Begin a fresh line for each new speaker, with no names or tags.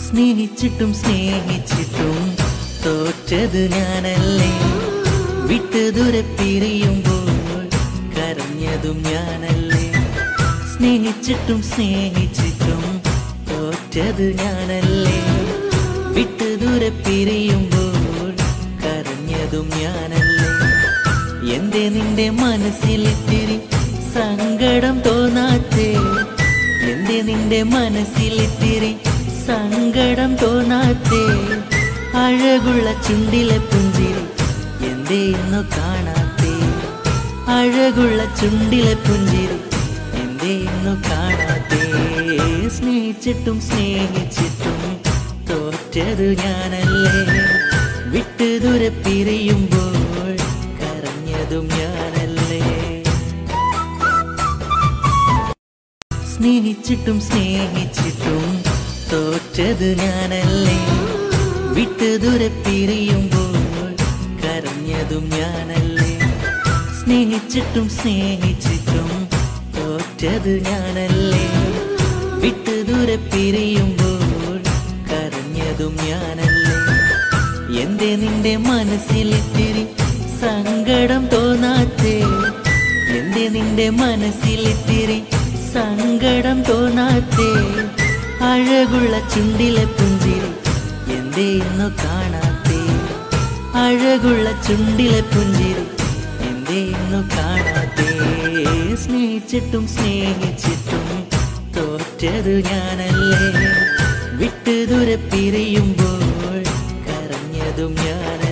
സ്നേഹിച്ചിട്ടും സ്നേഹിച്ചിട്ടും തോറ്റത് ഞാനല്ലേ വിട്ടു ദൂരെ പിരിയുമ്പോൾ കരഞ്ഞതും ഞാനല്ലേ സ്നേഹിച്ചിട്ടും സ്നേഹിച്ചിട്ടും തോറ്റത് ഞാനല്ലേ വിട്ടു ദൂരെ പിരിയുമ്പോൾ കരഞ്ഞതും ഞാനല്ലേ എന്റെ നിന്റെ മനസ്സിലിത്തിരി സങ്കടം തോന്നാത്തേ എന്റെ നിന്റെ മനസ്സിലിത്തിരി സങ്കടം തോന്നാത്തേ അഴകുള്ള ചുണ്ടിലെ പുഞ്ചിരി എന്തേ ഇന്നു കാണാത്തേ അഴകുള്ള ചുണ്ടിലെ പുഞ്ചിരി എന്തേ ഇന്നു കാണാത്തേ സ്നേഹിച്ചിട്ടും സ്നേഹിച്ചിട്ടും തോറ്റത് ഞാനല്ലേ വിട്ടു ദൂരെ പിരിയുമ്പോൾ കരഞ്ഞതും ഞാനല്ലേ സ്നേഹിച്ചിട്ടും സ്നേഹിച്ചിട്ടും തോറ്റത് ഞാനല്ലേ വിട്ടു ദൂരെ പിരിയുമ്പോൾ കരഞ്ഞതും ഞാനല്ലേ സ്നേഹിച്ചിട്ടും സ്നേഹിച്ചിട്ടും തോറ്റത് ഞാനല്ലേ വിട്ടു ദൂരെ പിരിയുമ്പോൾ കരഞ്ഞതും ഞാനല്ലേ എന്റെ നിന്റെ മനസ്സിലിത്തിരി സങ്കടം തോന്നാത്തേ എന്റെ നിന്റെ മനസ്സിലിത്തിരി സങ്കടം തോന്നാത്തേ അഴകുള്ള ചുണ്ടിലെ പുഞ്ചിരി എന്തേ ഇന്നു കാണാത്തേ അഴകുള്ള ചുണ്ടിലെ പുഞ്ചിരി എന്തേ ഇന്നു കാണാത്തേ സ്നേഹിച്ചിട്ടും സ്നേഹിച്ചിട്ടും തോറ്റത് ഞാനല്ലേ വിട്ടു ദൂരെ പിരിയുമ്പോൾ കരഞ്ഞതും ഞാൻ